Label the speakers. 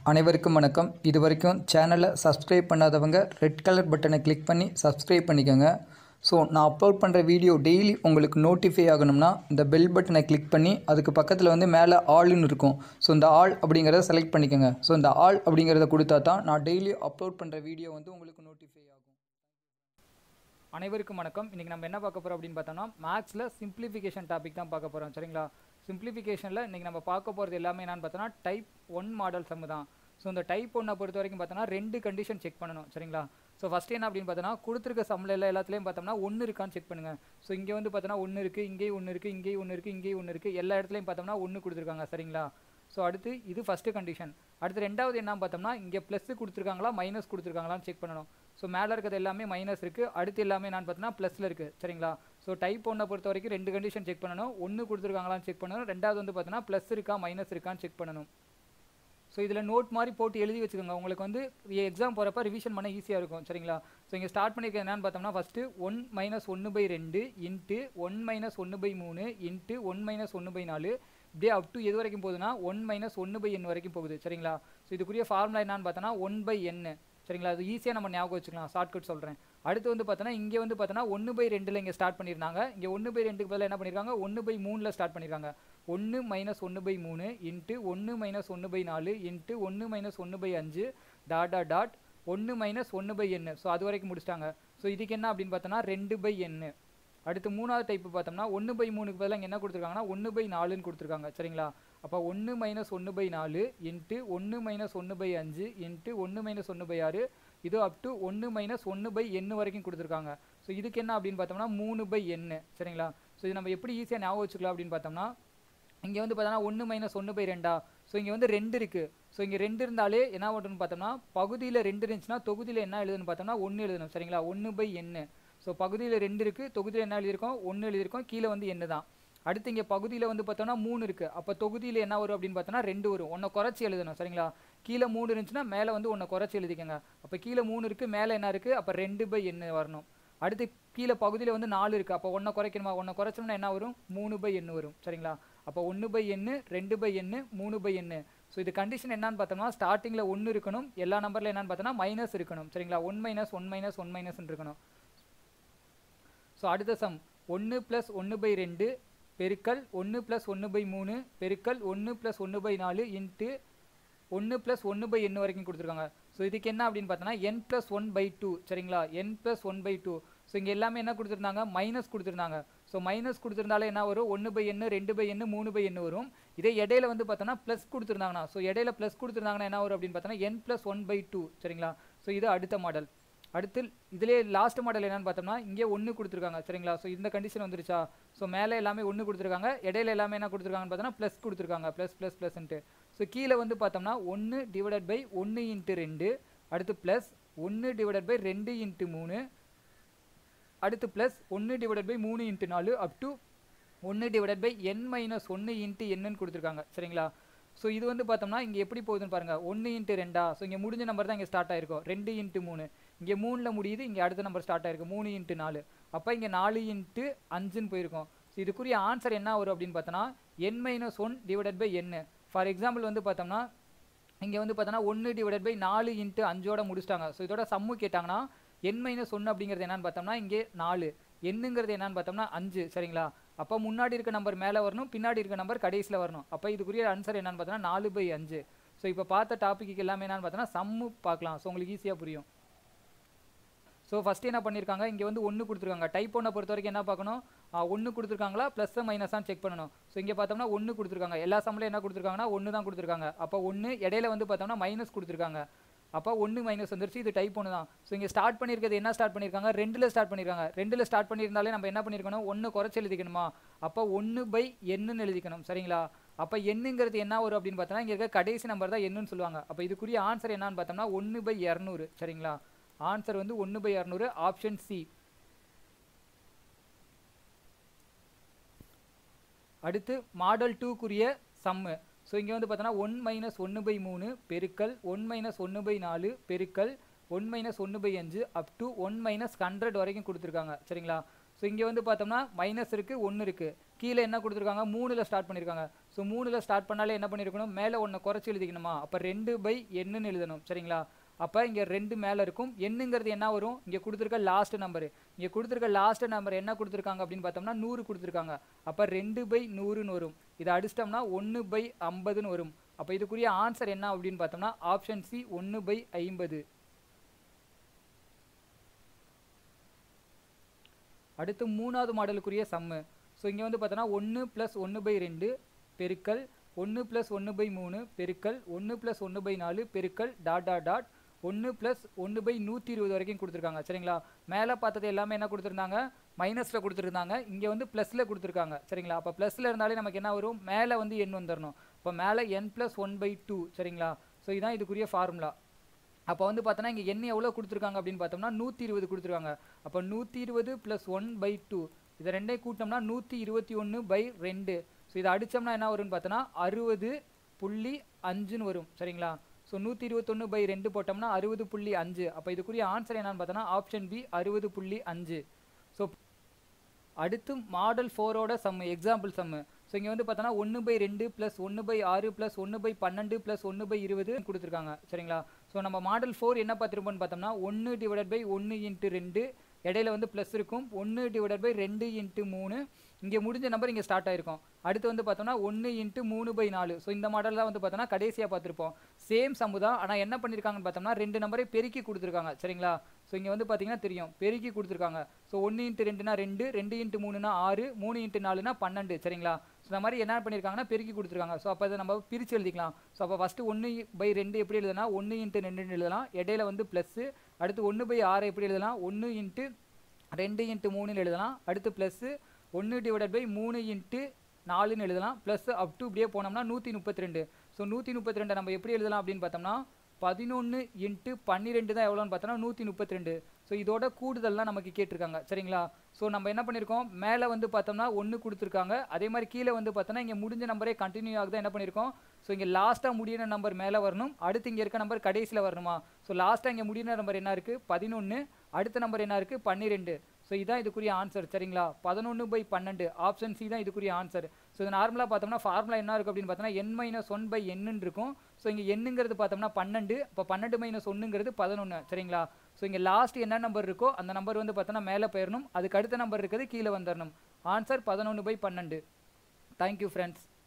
Speaker 1: அனைவருக்கும் வணக்கம் இது வரைக்கும் சேனலை சப்ஸ்கிரைப் பண்ணாதவங்க ரெட் கலர் பட்டனை கிளிக் பண்ணி சப்ஸ்கிரைப் பண்ணிக்கோங்க ஸோ நான் அப்லோட் பண்ணுற வீடியோ டெய்லி உங்களுக்கு நோட்டிஃபை ஆகணும்னா இந்த பெல் பட்டனை கிளிக் பண்ணி அதுக்கு பக்கத்தில் வந்து மேலே ஆல்னு இருக்கும் ஸோ இந்த ஆல் அப்படிங்கிறத செலக்ட் பண்ணிக்கோங்க ஸோ இந்த ஆல் அப்படிங்கிறத கொடுத்தா தான் நான் டெய்லி அப்லோட் பண்ணுற வீடியோ வந்து உங்களுக்கு நோட்டிஃபை ஆகும்
Speaker 2: அனைவருக்கும் வணக்கம் இன்றைக்கி நம்ம என்ன பார்க்க போகிறோம் அப்படின்னு பார்த்தோம்னா மேக்ஸில் சிம்பிளிஃபிகேஷன் டாபிக் தான் பார்க்க போகிறோம் சரிங்களா சிம்பிளிஃபிகேஷனில் இன்றைக்கி நம்ம பார்க்க போகிறது எல்லாமே என்னன்னு பார்த்தோன்னா டைப் ஒன் மாடல் சம்மு தான் ஸோ இந்த டைப் ஒன்னை பொறுத்த வரைக்கும் பார்த்தோன்னா ரெண்டு கண்டிஷன் செக் பண்ணணும் சரிங்களா ஸோ ஃபஸ்ட் என்ன அப்படின்னு பார்த்தோன்னா கொடுத்துருக்க சம்மில் எல்லா எல்லாத்துலேயும் பார்த்தோம்னா ஒன்று இருக்கான்னு செக் பண்ணுங்கள் ஸோ இங்கே வந்து பார்த்தோன்னா ஒன்று இருக்குது இங்கேயும் ஒன்று இருக்குது இங்கேயும் ஒன்று இருக்குது இங்கேயும் ஒன்று இருக்குது எல்லா இடத்துலையும் பார்த்தோம்னா ஒன்று கொடுத்துருக்காங்க சரிங்களா ஸோ அடுத்து இது ஃபஸ்ட்டு கண்டிஷன் அடுத்து ரெண்டாவது என்ன பார்த்தோம்னா இங்கே ப்ளஸ் கொடுத்துருக்காங்களா மைனஸ் கொடுத்துருக்காங்களான்னு செக் பண்ணணும் ஸோ மேலே இருக்கிறது எல்லாமே மைனஸ் இருக்குது அடுத்து எல்லாமே என்னன்னு பார்த்தோன்னா ப்ளஸில் இருக்குது சரிங்களா ஸோ டைப் ஒன்றை பொறுத்த வரைக்கும் ரெண்டு கண்டிஷன் செக் பண்ணணும் ஒன்று கொடுத்துருக்காங்களான்னு செக் பண்ணணும் ரெண்டாவது வந்து பார்த்தோன்னா ப்ளஸ் இருக்கா மைனஸ் இருக்கான்னு செக் பண்ணணும் ஸோ இதில் நோட் மாதிரி போட்டு எழுதி வச்சுக்கோங்க உங்களுக்கு வந்து எக்ஸாம் போகிறப்ப ரிவிஷன் பண்ண ஈஸியாக இருக்கும் சரிங்களா ஸோ இங்கே ஸ்டார்ட் பண்ணியிருக்க என்னன்னு பார்த்தோம்னா ஃபஸ்ட்டு ஒன் மைனஸ் ஒன்று பை ரெண்டு இன்ட்டு ஒன் மைனஸ் ஒன்று பை மூணு இன்ட்டு ஒன் மைனஸ் ஒன்று பை நாலு இப்படியே அப் டு எது வரைக்கும் போகுதுன்னா ஒன் மைனஸ் ஒன்று பை என் வரைக்கும் போகுது சரிங்களா ஸோ இதுக்குரிய ஃபார்முலா என்னன்னு பார்த்தோன்னா ஒன் பை என்னு சரிங்களா அது ஈஸியாக நம்ம ஞாபகம் வச்சுக்கலாம் ஷார்ட்கட் சொல்கிறேன் அடுத்து வந்து பார்த்தோன்னா இங்கே வந்து பார்த்தோன்னா ஒன்று பை ரெண்டில் இங்கே ஸ்டார்ட் பண்ணியிருந்தாங்க இங்கே ஒன்று பை ரெண்டுக்கு பதிலாக என்ன பண்ணியிருக்காங்க ஒன்று பை மூணில் ஸ்டார்ட் பண்ணியிருக்காங்க ஒன்று மைனஸ் ஒன்று பை மூணு இன்ட்டு ஒன்று மைனஸ் ஒன்று பை நாலு இன்ட்டு ஒன்று மைனஸ் ஒன்று பை அஞ்சு டாட் டாட் டாட் ஒன்று மைனஸ் ஒன்று பை எண்ணு ஸோ அது வரைக்கும் முடிச்சிட்டாங்க ஸோ இதுக்கு என்ன அப்படின்னு பார்த்தோன்னா ரெண்டு பை எண்ணு அடுத்து மூணாவது டைப் பார்த்தோம்னா ஒன்று பை மூணுக்கு பதிலாக இங்கே என்ன கொடுத்துருக்காங்கன்னா ஒன்று பை நாலுன்னு கொடுத்துருக்காங்க சரிங்களா அப்போ ஒன்று மைனஸ் ஒன்று பை நாலு இன்ட்டு ஒன்று மைனஸ் ஒன்று பை அஞ்சு இன்ட்டு ஒன்று மைனஸ் ஒன்று பை ஆறு இது அப் டு ஒன்று மைனஸ் ஒன்று பை எண்ணு வரைக்கும் கொடுத்துருக்காங்க ஸோ இதுக்கு என்ன அப்படின்னு பார்த்தோம்னா மூணு பை எண்ணு சரிங்களா ஸோ இது நம்ம எப்படி ஈஸியாக ஞாபகம் வச்சுக்கலாம் அப்படின்னு பார்த்தோம்னா இங்கே வந்து பார்த்தோன்னா ஒன்று மைனஸ் ஒன்று பை ரெண்டா ஸோ இங்கே வந்து ரெண்டு இருக்குது ஸோ இங்கே ரெண்டு இருந்தாலே என்ன பண்ணுன்னு பார்த்தோம்னா பகுதியில் ரெண்டு இருந்துச்சுன்னா தொகுதியில் என்ன எழுதுன்னு பார்த்தோம்னா ஒன்று எழுதணும் சரிங்களா ஒன்று பை எண்ணு ஸோ பகுதியில் ரெண்டு இருக்குது தொகுதியில் என்ன எழுதியிருக்கோம் ஒன்று எழுதியிருக்கோம் கீழே வந்து எண்ணு தான் அடுத்து இங்கே பகுதியில் வந்து பார்த்தோம்னா மூணு இருக்குது அப்போ தொகுதியில் என்ன வரும் அப்படின்னு பார்த்தோன்னா ரெண்டு வரும் ஒன்றை குறைச்சி எழுதணும் சரிங்களா கீழே மூணு இருந்துச்சுன்னா மேலே வந்து ஒன்றை குறைச்சி எழுதிக்கங்க அப்போ கீழே மூணு இருக்குது மேலே என்ன இருக்குது அப்போ ரெண்டு பை எண்ணு வரணும் அடுத்து கீழே பகுதியில் வந்து நாலு இருக்குது அப்போ ஒன்றை குறைக்கணுமா ஒன்றை குறைச்சோம்னா என்ன வரும் மூணு பை எண்ணு வரும் சரிங்களா அப்போ ஒன்று பை எண்ணு ரெண்டு பை எண்ணு மூணு பை எண்ணு ஸோ இது கண்டிஷன் என்னன்னு பார்த்தோம்னா ஸ்டார்டிங்கில் ஒன்று இருக்கணும் எல்லா நம்பரில் என்னன்னு பார்த்தோன்னா மைனஸ் இருக்கணும் சரிங்களா one minus one minus one மைனஸ்ன்னு இருக்கணும் ஸோ அடுத்த சம் ஒன்று ப்ளஸ் ஒன்று பை ரெண்டு பெருக்கல் ஒன்று ப்ளஸ் ஒன்று பை மூணு பெருக்கல் ஒன்று ப்ளஸ் ஒன்று பை நாலு இன்ட்டு ஒன்று ப்ளஸ் ஒன்று பை எண்ணு வரைக்கும் கொடுத்துருக்காங்க ஸோ இதுக்கு என்ன அப்படின்னு பார்த்தோன்னா n plus one by two சரிங்களா n plus one by two so இங்கே எல்லாமே என்ன கொடுத்துருந்தாங்க மைனஸ் கொடுத்துருந்தாங்க ஸோ மைனஸ் கொடுத்துருந்தாலே என்ன வரும் ஒன்று பை எண்ணு ரெண்டு பை எண்ணு மூணு பை எண்ணு வரும் இதே இடையில வந்து பார்த்தோன்னா ப்ளஸ் கொடுத்துருந்தாங்கன்னா ஸோ இடையில ப்ளஸ் கொடுத்துருந்தாங்கன்னா என்ன வரும் அப்படின்னு பார்த்தோன்னா n plus one by two சரிங்களா ஸோ இது அடுத்த மாடல் அடுத்து இதிலே லாஸ்ட் மாடல் என்னன்னு பார்த்தோம்னா இங்கே ஒன்று கொடுத்துருக்காங்க சரிங்களா ஸோ இந்த கண்டிஷன் வந்துருச்சா ஸோ மேலே எல்லாமே ஒன்று கொடுத்துருக்காங்க இடையில எல்லாமே என்ன கொடுத்துருக்காங்கன்னு பார்த்தோன்னா ப்ளஸ் கொடுத்துருக்காங்க ப்ளஸ் ப்ளஸ் ப்ளஸ்ன்ட்டு ஸோ கீழே வந்து பார்த்தோம்னா ஒன்று டிவைடட் பை ஒன்று இன்ட்டு ரெண்டு அடுத்து ப்ளஸ் ஒன்று டிவைடட் பை ரெண்டு இன்ட்டு மூணு அடுத்து ப்ளஸ் ஒன்று டிவைடட் பை மூணு இன்ட்டு நாலு அப் டு ஒன்று டிவைடட் பை என் மைனஸ் ஒன்று இன்ட்டு என்னன்னு கொடுத்துருக்காங்க சரிங்களா ஸோ இது வந்து பார்த்தோம்னா இங்கே எப்படி போகுதுன்னு பாருங்கள் ஒன்று இன்ட்டு ரெண்டா ஸோ இங்கே முடிஞ்ச நம்பர் தான் இங்கே ஸ்டார்ட் ஆயிருக்கும் ரெண்டு இன்ட்டு மூணு இங்கே மூணில் முடியுது இங்கே அடுத்த நம்பர் ஸ்டார்ட் ஆயிருக்கு மூணு இன்ட்டு நாலு அப்போ இங்கே நாலு இன்ட்டு அஞ்சுன்னு போயிருக்கும் ஸோ இதுக்குரிய ஆன்சர் என்ன வரும் அப்படின்னு பார்த்தோன்னா n minus one divided by n for example வந்து பார்த்தோம்னா இங்கே வந்து பார்த்தோன்னா ஒன்று டிவைடட் பை நாலு இன்ட்டு அஞ்சோட முடிச்சிட்டாங்க ஸோ இதோட சம்மு கேட்டாங்கன்னா என் மைனஸ் ஒன்று அப்படிங்கிறது என்னன்னு பார்த்தோம்னா இங்கே நாலு என்னங்கிறது என்னன்னு பார்த்தோம்னா அஞ்சு சரிங்களா அப்போ முன்னாடி இருக்க நம்பர் மேலே வரணும் பின்னாடி இருக்க நம்பர் கடைசியில் வரணும் அப்போ இதுக்குரிய ஆன்சர் என்னன்னு பார்த்தோன்னா நாலு பை அஞ்சு ஸோ இப்போ பார்த்த டாப்பிக்கு எல்லாமே என்னன்னு பார்த்தோன்னா சம்மு பார்க்கலாம் ஸோ உங்களுக்கு ஈஸியாக புரியும் ஸோ ஃபஸ்ட்டு என்ன பண்ணியிருக்காங்க இங்கே வந்து ஒன்று கொடுத்துருக்காங்க டைப் ஒன்றை பொறுத்த வரைக்கும் என்ன பார்க்கணும் ஒன்று கொடுத்துருக்காங்களா ப்ளஸ் மைனஸாக செக் பண்ணணும் ஸோ இங்கே பார்த்தோம்னா ஒன்று கொடுத்துருக்காங்க எல்லா சம்மில் என்ன கொடுத்துருக்காங்கன்னா ஒன்று தான் கொடுத்துருக்காங்க அப்போ ஒன்று இடையில வந்து பார்த்தோம்னா மைனஸ் கொடுத்துருக்காங்க அப்போ ஒன்று மைனஸ் வந்துருச்சு இது டைப் ஒன்று தான் ஸோ இங்கே ஸ்டார்ட் பண்ணியிருக்கிறது என்ன ஸ்டார்ட் பண்ணியிருக்காங்க ரெண்டில் ஸ்டார்ட் பண்ணியிருக்காங்க ரெண்டில் ஸ்டார்ட் பண்ணியிருந்தாலே நம்ம என்ன பண்ணியிருக்கணும் ஒன்று குறைச்சி எழுதிக்கணுமா அப்போ ஒன்று பை என்னன்னு எழுதிக்கணும் சரிங்களா அப்போ என்னங்கிறது என்ன வரும் அப்படின்னு பார்த்தோம்னா இங்கே இருக்க கடைசி நம்பர் தான் என்னன்னு சொல்லுவாங்க அப்போ இதுக்குரிய ஆன்சர் என்னன்னு பார்த்தோம்னா ஒன்று பை இரநூறு சரிங்களா ஆன்சர் வந்து ஒன்று பை இரநூறு ஆப்ஷன் சி அடுத்து மாடல் டூக்குரிய சம்மு ஸோ இங்கே வந்து பார்த்தோன்னா ஒன் மைனஸ் ஒன்று பை மூணு பெருக்கல் ஒன் மைனஸ் ஒன்று பை நாலு பெருக்கல் ஒன் மைனஸ் ஒன்று பை அஞ்சு up to one minus hundred வரைக்கும் கொடுத்துருக்காங்க சரிங்களா ஸோ இங்கே வந்து பார்த்தோம்னா மைனஸ் இருக்குது ஒன்று இருக்குது கீழே என்ன கொடுத்துருக்காங்க மூணில் ஸ்டார்ட் பண்ணியிருக்காங்க ஸோ மூணில் ஸ்டார்ட் பண்ணாலே என்ன பண்ணியிருக்கணும் மேலே ஒன்று குறைச்சி எழுதிக்கணுமா அப்போ ரெண்டு பை என்னன்னு எழுதணும் சரிங்களா அப்போ இங்கே ரெண்டு மேலே இருக்கும் என்னங்கிறது என்ன வரும் இங்கே கொடுத்துருக்க லாஸ்ட் நம்பர் இங்கே கொடுத்துருக்க லாஸ்ட் நம்பர் என்ன கொடுத்துருக்காங்க அப்படின்னு பார்த்தோம்னா நூறு கொடுத்துருக்காங்க அப்போ ரெண்டு பை நூறுன்னு வரும் இதை அடிச்சிட்டோம்னா ஒன்று பை ஐம்பதுன்னு வரும் அப்போ இதுக்குரிய ஆன்சர் என்ன அப்படின்னு பார்த்தோம்னா ஆப்ஷன் சி ஒன்று பை ஐம்பது அடுத்து மூணாவது மாடலுக்குரிய சம்மு ஸோ இங்கே வந்து பார்த்தோன்னா ஒன்று ப்ளஸ் ஒன்று பை ரெண்டு பெருக்கல் ஒன்று ப்ளஸ் ஒன்று பை மூணு பெருக்கல் ஒன்று ப்ளஸ் ஒன்று பை நாலு பெருக்கல் டாட் டாட் டாட் ஒன்று ப்ளஸ் ஒன்று பை நூற்றி இருபது வரைக்கும் கொடுத்துருக்காங்க சரிங்களா மேலே பார்த்தது எல்லாமே என்ன கொடுத்துருந்தாங்க மைனஸில் கொடுத்துருந்தாங்க இங்கே வந்து ப்ளஸில் கொடுத்துருக்காங்க சரிங்களா அப்போ ப்ளஸில் இருந்தாலே நமக்கு என்ன வரும் மேலே வந்து எண் வந்துடணும் இப்போ மேலே n plus one by two சரிங்களா ஸோ இதான் இதுக்குரிய ஃபார்முலா அப்போ வந்து பார்த்தோன்னா இங்கே என்ன எவ்வளோ கொடுத்துருக்காங்க அப்படின்னு பார்த்தோம்னா நூற்றி இருபது கொடுத்துருக்காங்க அப்போ நூற்றி இருபது ப்ளஸ் ஒன் பை டூ இதை ரெண்டே கூட்டினோம்னா நூற்றி இருபத்தி ஒன்று பை ரெண்டு ஸோ இதை அடித்தோம்னா என்ன வரும்னு பார்த்தோன்னா அறுபது புள்ளி அஞ்சுன்னு வரும் சரிங்களா ஸோ நூற்றி இருபத்தொன்று பை ரெண்டு போட்டோம்னா அறுபது புள்ளி அஞ்சு அப்போ இதுக்குரிய ஆன்சர் என்னன்னு பார்த்தோன்னா ஆப்ஷன் பி அறுபது புள்ளி அஞ்சு ஸோ அடுத்து மாடல் ஃபோரோட சம்மு எக்ஸாம்பிள் சம்மு ஸோ இங்கே வந்து பார்த்தோன்னா ஒன்று பை ரெண்டு ப்ளஸ் ஒன்று பை ஆறு ப்ளஸ் ஒன்று பை பன்னெண்டு ப்ளஸ் ஒன்று பை இருபது கொடுத்துருக்காங்க சரிங்களா ஸோ நம்ம மாடல் ஃபோர் என்ன பார்த்துருப்போம்னு பார்த்தோம்னா ஒன்று டிவைடட் பை ஒன்று இன்ட்டு ரெண்டு இடையில வந்து ப்ளஸ் இருக்கும் ஒன்று டிவைடட் பை ரெண்டு இன்ட்டு மூணு இங்கே முடிஞ்ச நம்பர் இங்கே ஸ்டார்ட் ஆயிருக்கும் அடுத்து வந்து பார்த்தோம்னா ஒன்று இன்ட்டு மூணு பை நாலு ஸோ இந்த மாடல் தான் வந்து பார்த்தோம்னா கடைசியாக பார்த்துருப்போம் சேம் சம்பு தான் ஆனால் என்ன பண்ணியிருக்காங்கன்னு பார்த்தோம்னா ரெண்டு நம்பரை பெருக்கி கொடுத்துருக்காங்க சரிங்களா ஸோ இங்கே வந்து பார்த்தீங்கன்னா தெரியும் பெருக்கி கொடுத்துருக்காங்க ஸோ ஒன்று இன்ட்டு ரெண்டுனா ரெண்டு ரெண்டு இன்ட்டு மூணுனா ஆறு மூணு இன்ட்டு நாலுனா பன்னெண்டு சரிங்களா ஸோ இந்த மாதிரி என்ன பண்ணியிருக்காங்கன்னா பெருக்கி கொடுத்துருக்காங்க ஸோ அப்போ அதை நம்ம பிரித்து எழுதிக்கலாம் ஸோ அப்போ ஃபஸ்ட்டு ஒன்று பை ரெண்டு எப்படி எழுதுனா ஒன்று இன்ட்டு ரெண்டுன்னு எழுதலாம் இடையில வந்து ப்ளஸ்ஸு அடுத்து ஒன்று பை ஆறு எப்படி எழுதலாம் ஒன்று இன்ட்டு ரெண்டு இன்ட்டு மூணுன்னு எழுதலாம் அடுத்து ப்ளஸ்ஸு ஒன்று டிவைடட் பை மூணு இன்ட்டு நாலுன்னு எழுதலாம் ப்ளஸ் அப் டு இப்படியே போனோம்னா நூற்றி முப்பத்தி ரெண்டு ஸோ நூற்றி முப்பத்தி ரெண்டை நம்ம எப்படி எழுதலாம் அப்படின்னு பார்த்தோம்னா பதினொன்று இன்ட்டு பன்னிரெண்டு தான் எவ்வளோன்னு பார்த்தோம்னா நூற்றி முப்பத்தி ரெண்டு ஸோ இதோட கூடுதல்லாம் நமக்கு கேட்டிருக்காங்க சரிங்களா ஸோ நம்ம என்ன பண்ணியிருக்கோம் மேலே வந்து பார்த்தோம்னா ஒன்று கொடுத்துருக்காங்க அதே மாதிரி கீழே வந்து பார்த்தோம்னா இங்கே முடிஞ்ச நம்பரே கண்டினியூ ஆகுதான் என்ன பண்ணியிருக்கோம் ஸோ இங்கே லாஸ்ட்டாக முடியிற நம்பர் மேலே வரணும் அடுத்து இங்கே இருக்க நம்பர் கடைசியில் வரணுமா ஸோ லாஸ்ட்டாக இங்கே முடியிற நம்பர் என்ன இருக்குது பதினொன்று அடுத்த நம்பர் என்ன இருக்குது பன்னிரெண்டு ஸோ இதான் இதுக்குரிய ஆன்சர் சரிங்களா பதினொன்று பை பன்னெண்டு ஆப்ஷன் சி தான் இதுக்குரிய ஆன்சர் ஸோ இது நார்மலாக பார்த்தோம்னா ஃபார்முலா என்ன இருக்குது அப்படின்னு பார்த்தோம்னா என் மைனஸ் ஒன் பை என்னன்னு இருக்கும் ஸோ இங்கே எண்ணுங்கிறது பார்த்தோம்னா பன்னெண்டு இப்போ பன்னெண்டு மைனஸ் ஒன்றுங்கிறது பதினொன்று சரிங்களா ஸோ இங்கே லாஸ்ட் என்ன நம்பர் இருக்கோ அந்த நம்பர் வந்து பார்த்தோன்னா மேலே போயிடணும் அதுக்கு அடுத்த நம்பர் இருக்கிறது கீழே வந்துடணும் ஆன்சர் பதினொன்று பை பன்னெண்டு தேங்க்யூ ஃப்ரெண்ட்ஸ்